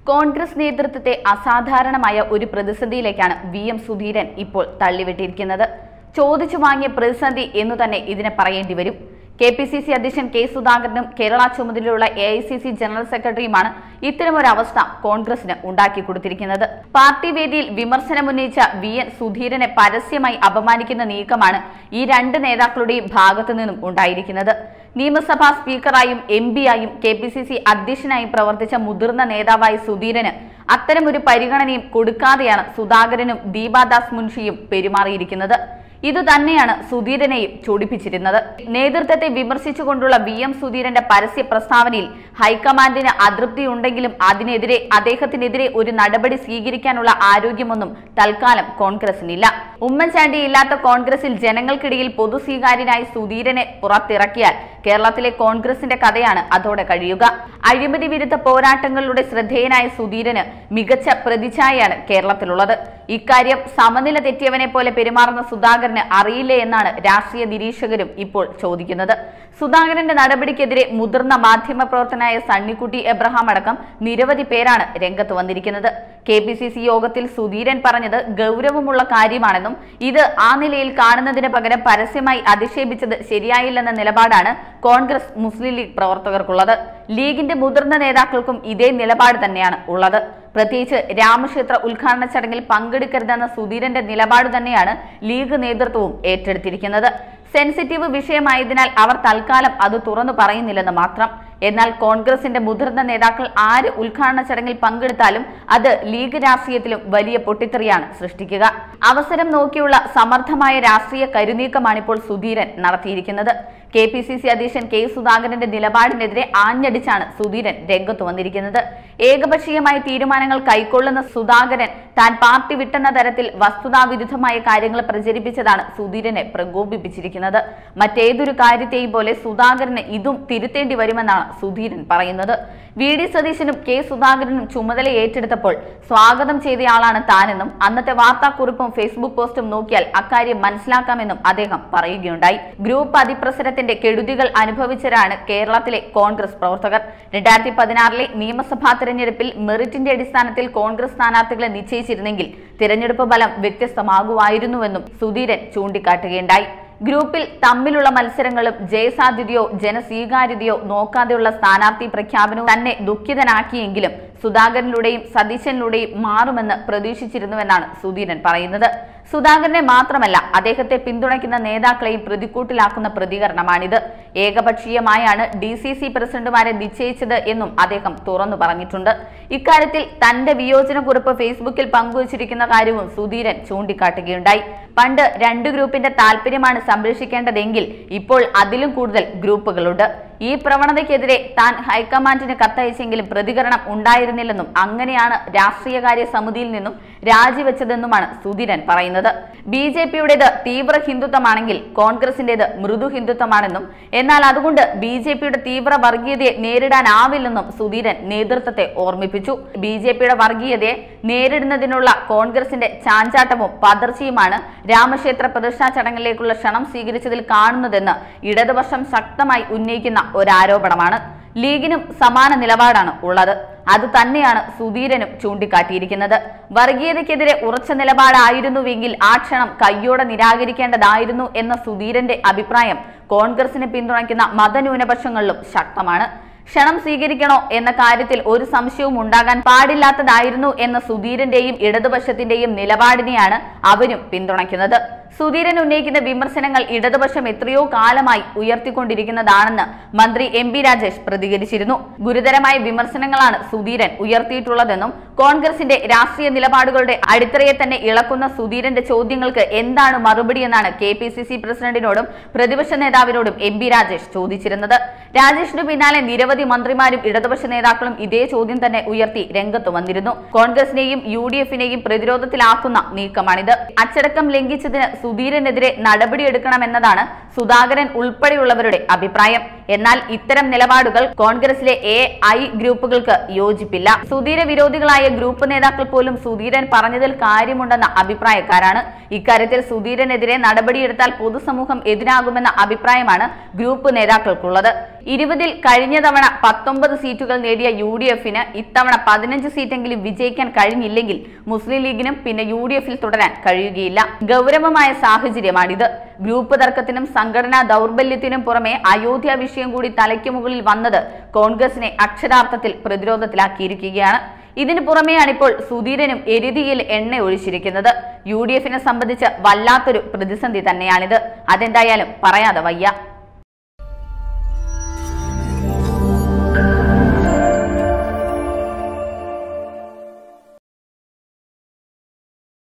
കോൺഗ്രസ് നേതൃത്വത്തെ അസാധാരണമായ ഒരു പ്രതിസന്ധിയിലേക്കാണ് വി എം സുധീരൻ ഇപ്പോൾ തള്ളിവിട്ടിരിക്കുന്നത് ചോദിച്ചു വാങ്ങിയ പ്രതിസന്ധി എന്നു തന്നെ ഇതിനെ പറയേണ്ടി വരും കെ പി സി സി അധ്യക്ഷൻ കെ സുധാകരനും കേരള ചുമതലയുള്ള A I C C general സെക്രട്ടറിയുമാണ് ഇത്തരമൊരവസ്ഥ കോൺഗ്രസിന് ഉണ്ടാക്കി കൊടുത്തിരിക്കുന്നത് പാർട്ടി വേദിയിൽ വിമർശനമുന്നയിച്ച വി എൻ സുധീരനെ പരസ്യമായി അപമാനിക്കുന്ന നീക്കമാണ് ഈ രണ്ട് നേതാക്കളുടെയും ഭാഗത്തു നിന്നും ഉണ്ടായിരിക്കുന്നത് നിയമസഭാ സ്പീക്കറായും എം പിയായും കെ പി സി സി അധ്യക്ഷനായും പ്രവർത്തിച്ച മുതിർന്ന നേതാവായ സുധീരന് അത്തരമൊരു പരിഗണനയും കൊടുക്കാതെയാണ് സുധാകരനും ദീപാദാസ് മുൻഷിയും പെരുമാറിയിരിക്കുന്നത് ഇതുതന്നെയാണ് സുധീരനെയും ചൊടിപ്പിച്ചിരുന്നത് നേതൃത്വത്തെ വിമർശിച്ചുകൊണ്ടുള്ള വി എം സുധീരന്റെ പരസ്യ പ്രസ്താവനയിൽ ഹൈക്കമാൻഡിന് അതൃപ്തിയുണ്ടെങ്കിലും അതിനെതിരെ അദ്ദേഹത്തിനെതിരെ ഒരു നടപടി സ്വീകരിക്കാനുള്ള ആരോഗ്യമൊന്നും തൽക്കാലം കോൺഗ്രസിനില്ല ഉമ്മൻചാണ്ടി ഇല്ലാത്ത കോൺഗ്രസിൽ ജനങ്ങൾക്കിടയിൽ പൊതു സ്വീകാര്യനായി സുധീരനെ പുറത്തിറക്കിയാൽ കേരളത്തിലെ കോൺഗ്രസിന്റെ കഥയാണ് അതോടെ കഴിയുക അഴിമതി വിരുദ്ധ പോരാട്ടങ്ങളിലൂടെ ശ്രദ്ധേയനായ സുധീരന് മികച്ച പ്രതിച്ഛായയാണ് കേരളത്തിലുള്ളത് ഇക്കാര്യം സമനില തെറ്റിയവനെ പോലെ പെരുമാറുന്ന സുധാകരന് അറിയില്ലേ എന്നാണ് രാഷ്ട്രീയ നിരീക്ഷകരും ഇപ്പോൾ ചോദിക്കുന്നത് സുധാകരന്റെ നടപടിക്കെതിരെ മുതിർന്ന മാധ്യമ പ്രവർത്തനായ സണ്ണിക്കുട്ടി എബ്രഹാം അടക്കം നിരവധി പേരാണ് രംഗത്ത് വന്നിരിക്കുന്നത് കെ പി സി സി യോഗത്തിൽ സുധീരൻ പറഞ്ഞത് ഗൗരവമുള്ള കാര്യമാണെന്നും ഇത് ആ നിലയിൽ കാണുന്നതിന് പകരം പരസ്യമായി അധിക്ഷേപിച്ചത് ശരിയായില്ലെന്ന നിലപാടാണ് കോൺഗ്രസ് മുസ്ലിം ലീഗ് പ്രവർത്തകർക്കുള്ളത് ലീഗിന്റെ മുതിർന്ന നേതാക്കൾക്കും ഇതേ നിലപാട് തന്നെയാണ് ഉള്ളത് പ്രത്യേകിച്ച് രാമക്ഷേത്ര ഉദ്ഘാടന ചടങ്ങിൽ പങ്കെടുക്കരുതെന്ന സുധീരന്റെ നിലപാട് തന്നെയാണ് ലീഗ് നേതൃത്വവും ഏറ്റെടുത്തിരിക്കുന്നത് സെൻസിറ്റീവ് വിഷയമായതിനാൽ അവർ തൽക്കാലം അത് തുറന്നു പറയുന്നില്ലെന്ന് മാത്രം എന്നാൽ കോൺഗ്രസിന്റെ മുതിർന്ന നേതാക്കൾ ആര് ഉദ്ഘാടന ചടങ്ങിൽ പങ്കെടുത്താലും അത് ലീഗ് രാഷ്ട്രീയത്തിലും വലിയ പൊട്ടിത്തെറിയാണ് സൃഷ്ടിക്കുക അവസരം നോക്കിയുള്ള സമർത്ഥമായ രാഷ്ട്രീയ കരുനീക്കമാണിപ്പോൾ സുധീരൻ നടത്തിയിരിക്കുന്നത് കെ പി സി സി അധ്യക്ഷൻ കെ സുധാകരന്റെ നിലപാടിനെതിരെ ആഞ്ഞടിച്ചാണ് സുധീരൻ രംഗത്ത് വന്നിരിക്കുന്നത് ഏകപക്ഷീയമായ തീരുമാനങ്ങൾ കൈക്കൊള്ളുന്ന സുധാകരൻ താൻ പാർട്ടി വിട്ടെന്ന തരത്തിൽ വസ്തുതാവിരുദ്ധമായ കാര്യങ്ങൾ പ്രചരിപ്പിച്ചതാണ് സുധീരനെ പ്രകോപിപ്പിച്ചിരിക്കുന്നത് മറ്റേതൊരു കാര്യത്തെയും പോലെ സുധാകരന് ഇതും തിരുത്തേണ്ടി വരുമെന്നാണ് സുധീരൻ പറയുന്നത് വി ഡി സതീശനും കെ സുധാകരനും ചുമതല ഏറ്റെടുത്തപ്പോൾ സ്വാഗതം ചെയ്തയാളാണ് താനെന്നും അന്നത്തെ വാർത്താക്കുറിപ്പും ഫേസ്ബുക്ക് പോസ്റ്റും നോക്കിയാൽ അക്കാര്യം മനസ്സിലാക്കാമെന്നും അദ്ദേഹം പറയുകയുണ്ടായി ഗ്രൂപ്പ് അതിപ്രസരത്തിന്റെ കെടുതികൾ അനുഭവിച്ചവരാണ് കേരളത്തിലെ കോൺഗ്രസ് പ്രവർത്തകർ രണ്ടായിരത്തി പതിനാറിലെ നിയമസഭാ തെരഞ്ഞെടുപ്പിൽ മെറിറ്റിന്റെ അടിസ്ഥാനത്തിൽ കോൺഗ്രസ് സ്ഥാനാർത്ഥികളെ നിശ്ചയിച്ചിരുന്നെങ്കിൽ തിരഞ്ഞെടുപ്പ് ഫലം വ്യത്യസ്തമാകുമായിരുന്നുവെന്നും സുധീരൻ ചൂണ്ടിക്കാട്ടുകയുണ്ടായി ഗ്രൂപ്പിൽ തമ്മിലുള്ള മത്സരങ്ങളും ജയസാധ്യതയോ ജനസ്വീകാര്യതയോ നോക്കാതെയുള്ള സ്ഥാനാർത്ഥി പ്രഖ്യാപനവും തന്നെ ദുഃഖിതനാക്കിയെങ്കിലും സുധാകരനിലൂടെയും സതീശനിലൂടെയും മാറുമെന്ന് പ്രതീക്ഷിച്ചിരുന്നുവെന്നാണ് സുധീരൻ പറയുന്നത് സുധാകരനെ മാത്രമല്ല അദ്ദേഹത്തെ പിന്തുണയ്ക്കുന്ന നേതാക്കളെയും പ്രതിക്കൂട്ടിലാക്കുന്ന പ്രതികരണമാണിത് ഏകപക്ഷീയമായാണ് ഡി സി സി പ്രസിഡന്റുമാരെ നിശ്ചയിച്ചത് എന്നും അദ്ദേഹം തുറന്നു പറഞ്ഞിട്ടുണ്ട് ഇക്കാര്യത്തിൽ തന്റെ വിയോജനക്കുറിപ്പ് ഫേസ്ബുക്കിൽ പങ്കുവച്ചിരിക്കുന്ന കാര്യവും സുധീരൻ ചൂണ്ടിക്കാട്ടുകയുണ്ടായി പണ്ട് രണ്ട് ഗ്രൂപ്പിന്റെ താല്പര്യമാണ് സംരക്ഷിക്കേണ്ടതെങ്കിൽ ഇപ്പോൾ അതിലും കൂടുതൽ ഗ്രൂപ്പുകളുണ്ട് ഈ പ്രവണതയ്ക്കെതിരെ താൻ ഹൈക്കമാൻഡിന് കത്തയച്ചെങ്കിലും പ്രതികരണം ഉണ്ടായിരുന്നില്ലെന്നും അങ്ങനെയാണ് രാഷ്ട്രീയകാര്യ സമിതിയിൽ നിന്നും രാജിവെച്ചതെന്നുമാണ് സുധീരൻ പറയുന്നത് ബി ജെ പിയുടേത് തീവ്ര ഹിന്ദുത്വമാണെങ്കിൽ കോൺഗ്രസിന്റേത് മൃദു ഹിന്ദുത്വമാണെന്നും എന്നാൽ അതുകൊണ്ട് ബി ജെ പിയുടെ തീവ്ര വർഗീയതയെ നേരിടാനാവില്ലെന്നും സുധീരൻ നേതൃത്വത്തെ ഓർമ്മിപ്പിച്ചു ബി ജെ പിയുടെ വർഗീയതയെ നേരിടുന്നതിനുള്ള കോൺഗ്രസിന്റെ ചാഞ്ചാട്ടവും പതർച്ചയുമാണ് രാമക്ഷേത്ര പ്രതിഷ്ഠാ ചടങ്ങിലേക്കുള്ള ക്ഷണം സ്വീകരിച്ചതിൽ കാണുന്നതെന്ന് ഇടതുപക്ഷം ശക്തമായി ഉന്നയിക്കുന്ന ഒരാരോപണമാണ് ലീഗിനും സമാന നിലപാടാണ് ഉള്ളത് അത് തന്നെയാണ് സുധീരനും ചൂണ്ടിക്കാട്ടിയിരിക്കുന്നത് വർഗീയതയ്ക്കെതിരെ ഉറച്ച നിലപാടായിരുന്നുവെങ്കിൽ ആ ക്ഷണം കയ്യോടെ നിരാകരിക്കേണ്ടതായിരുന്നു എന്ന സുധീരന്റെ അഭിപ്രായം കോൺഗ്രസിനെ പിന്തുണയ്ക്കുന്ന മതന്യൂനപക്ഷങ്ങളിലും ശക്തമാണ് ക്ഷണം സ്വീകരിക്കണോ എന്ന കാര്യത്തിൽ ഒരു സംശയവും ഉണ്ടാകാൻ പാടില്ലാത്തതായിരുന്നു എന്ന സുധീരന്റെയും ഇടതുപക്ഷത്തിന്റെയും നിലപാടിനെയാണ് അവരും പിന്തുണയ്ക്കുന്നത് സുധീരൻ ഉന്നയിക്കുന്ന വിമർശനങ്ങൾ ഇടതുപക്ഷം എത്രയോ കാലമായി ഉയർത്തിക്കൊണ്ടിരിക്കുന്നതാണെന്ന് മന്ത്രി എം പി രാജേഷ് പ്രതികരിച്ചിരുന്നു ഗുരുതരമായ വിമർശനങ്ങളാണ് സുധീരൻ ഉയർത്തിയിട്ടുള്ളതെന്നും കോൺഗ്രസിന്റെ രാഷ്ട്രീയ നിലപാടുകളുടെ അടിത്തറയെ തന്നെ ഇളക്കുന്ന സുധീരന്റെ ചോദ്യങ്ങൾക്ക് എന്താണ് മറുപടിയെന്നാണ് കെ പി സി സി പ്രസിഡന്റിനോടും പ്രതിപക്ഷ നേതാവിനോടും എം പി രാജേഷ് ചോദിച്ചിരുന്നത് രാജേഷിന് പിന്നാലെ നിരവധി മന്ത്രിമാരും ഇടതുപക്ഷ നേതാക്കളും ഇതേ ചോദ്യം തന്നെ ഉയർത്തി രംഗത്ത് വന്നിരുന്നു കോൺഗ്രസിനെയും യു ഡി എഫിനെയും പ്രതിരോധത്തിലാക്കുന്ന നീക്കമാണിത് അച്ചടക്കം ലംഘിച്ചതിന് സുധീരനെതിരെ നടപടിയെടുക്കണമെന്നതാണ് സുധാകരൻ ഉൾപ്പെടെയുള്ളവരുടെ അഭിപ്രായം എന്നാൽ ഇത്തരം നിലപാടുകൾ കോൺഗ്രസിലെ എ ഐ ഗ്രൂപ്പുകൾക്ക് യോജിപ്പില്ല സുധീര വിരോധികളായ ഗ്രൂപ്പ് നേതാക്കൾ പോലും സുധീരൻ പറഞ്ഞതിൽ കാര്യമുണ്ടെന്ന അഭിപ്രായക്കാരാണ് ഇക്കാര്യത്തിൽ സുധീരനെതിരെ നടപടിയെടുത്താൽ പൊതുസമൂഹം എതിരാകുമെന്ന അഭിപ്രായമാണ് ഗ്രൂപ്പ് നേതാക്കൾക്കുള്ളത് ഇരുപതിൽ കഴിഞ്ഞ തവണ പത്തൊമ്പത് സീറ്റുകൾ നേടിയ യു ഡി എഫിന് ഇത്തവണ പതിനഞ്ച് സീറ്റെങ്കിലും വിജയിക്കാൻ കഴിഞ്ഞില്ലെങ്കിൽ മുസ്ലിം ലീഗിനും പിന്നെ യു ഡി എഫിൽ തുടരാൻ കഴിയുകയില്ല ഗൗരവമായ സാഹചര്യമാണിത് ഗ്രൂപ്പ് തർക്കത്തിനും സംഘടനാ ദൗർബല്യത്തിനും പുറമെ അയോധ്യ വിഷയം കൂടി തലയ്ക്ക് മുകളിൽ വന്നത് കോൺഗ്രസിനെ അക്ഷരാർത്ഥത്തിൽ പ്രതിരോധത്തിലാക്കിയിരിക്കുകയാണ് ഇതിനു പുറമെയാണിപ്പോൾ സുധീരനും എരുതിയിൽ എണ്ണ ഒഴിച്ചിരിക്കുന്നത് യു ഡി എഫിനെ സംബന്ധിച്ച് വല്ലാത്തൊരു പ്രതിസന്ധി തന്നെയാണിത് അതെന്തായാലും പറയാതെ വയ്യ